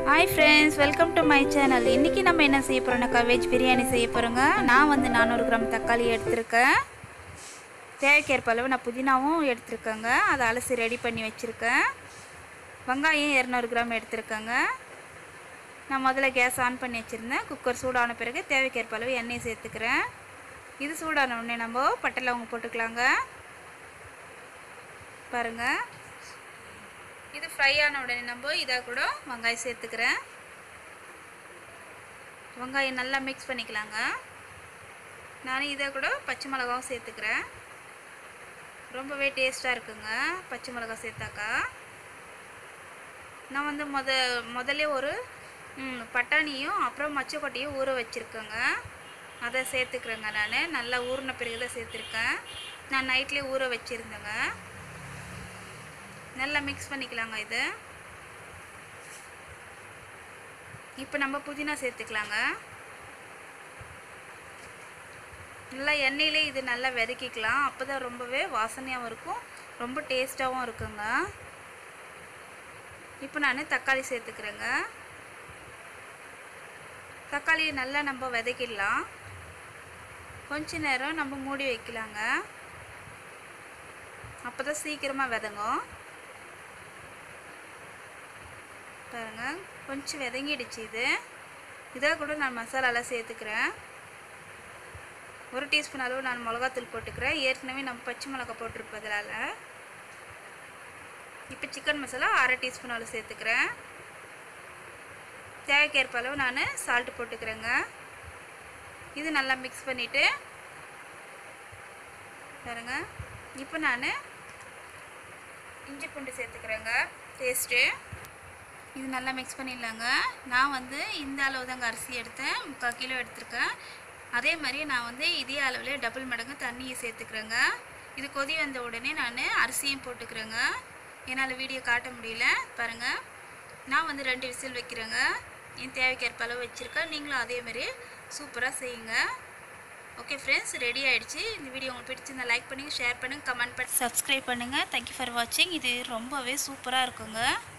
hi friends welcome to my channel இன்றைக்கி நம்ம என்ன செய்ய போகிறோம்னாக்கா வெஜ் பிரியாணி செய்ய போகிறோங்க நான் வந்து நானூறு கிராம் தக்காளி எடுத்திருக்கேன் தேவைக்கேற்ப அளவு நான் புதினாவும் எடுத்திருக்கேங்க அதை அலசி ரெடி பண்ணி வச்சுருக்கேன் வெங்காயம் இரநூறு கிராம் எடுத்திருக்கேங்க நான் முதல்ல கேஸ் ஆன் பண்ணி வச்சுருந்தேன் குக்கர் சூடான பிறகு தேவைக்கேற்ப அளவு எண்ணெய் சேர்த்துக்கிறேன் இது சூடான உடனே நம்ம பட்டை லவங்க போட்டுக்கலாங்க பாருங்கள் இது ஃப்ரை ஆன உடனே நம்ம இதாக கூட வெங்காயம் சேர்த்துக்கிறேன் வெங்காயம் நல்லா மிக்ஸ் பண்ணிக்கலாங்க நான் இதை கூட பச்சை மிளகாவும் சேர்த்துக்கிறேன் ரொம்பவே டேஸ்ட்டாக இருக்குங்க பச்சை மிளகா சேர்த்தாக்கா நான் வந்து முத முதல்ல ஒரு ம், பட்டாணியும் அப்புறம் மச்சக்கொட்டையும் ஊற வச்சுருக்கேங்க அதை சேர்த்துக்கிறேங்க நான் நல்லா ஊறின பிறகு தான் சேர்த்துருக்கேன் நான் நைட்லேயே ஊற வச்சுருந்தேங்க நல்லா மிக்ஸ் பண்ணிக்கலாங்க இது இப்போ நம்ம புதினா சேர்த்துக்கலாங்க நல்லா எண்ணெயிலே இது நல்லா விதக்கிக்கலாம் அப்போ தான் ரொம்பவே வாசனையாகவும் இருக்கும் ரொம்ப டேஸ்ட்டாகவும் இருக்குங்க இப்போ நான் தக்காளி சேர்த்துக்கிறேங்க தக்காளியை நல்லா நம்ம விதைக்கிடலாம் கொஞ்ச நேரம் நம்ம மூடி வைக்கலாங்க அப்போ தான் சீக்கிரமாக விதங்கும் பாருங்க கொஞ்சம் விதங்கிடுச்சு இது இதாக கூட நான் மசாலாலாம் சேர்த்துக்கிறேன் ஒரு டீஸ்பூன் அளவு நான் மிளகாத்தூள் போட்டுக்கிறேன் ஏற்கனவே நம்ம பச்சை மிளகா போட்டிருப்பதால இப்போ சிக்கன் மசாலா அரை டீஸ்பூன் அளவு சேர்த்துக்கிறேன் தேவைக்கேற்ப அளவு நான் சால்ட்டு போட்டுக்கிறேங்க இது நல்லா மிக்ஸ் பண்ணிவிட்டு பாருங்க இப்போ நான் இஞ்சி பூண்டு சேர்த்துக்கிறேங்க டேஸ்ட்டு இது நல்லா மிக்ஸ் பண்ணிடலாங்க நான் வந்து இந்த அளவு தாங்க அரிசி எடுத்தேன் முக்கால் கிலோ எடுத்திருக்கேன் அதே மாதிரி நான் வந்து இதே அளவில் டபுள் மடங்கு தண்ணியை சேர்த்துக்கிறேங்க இது கொதி வந்த உடனே நான் அரிசியும் போட்டுக்கிறேங்க என்னால் வீடியோ காட்ட முடியல பாருங்கள் நான் வந்து ரெண்டு விசில் வைக்கிறேங்க என் தேவைக்கேற்ப அளவு வச்சுருக்கேன் நீங்களும் அதே மாதிரி சூப்பராக செய்யுங்க ஓகே ஃப்ரெண்ட்ஸ் ரெடி ஆயிடுச்சு இந்த வீடியோ உங்களுக்கு பிடிச்சிருந்தா லைக் பண்ணுங்கள் ஷேர் பண்ணுங்கள் கமெண்ட் பண்ணி சப்ஸ்கிரைப் பண்ணுங்கள் தேங்க்யூ ஃபார் வாட்சிங் இது ரொம்பவே சூப்பராக இருக்குங்க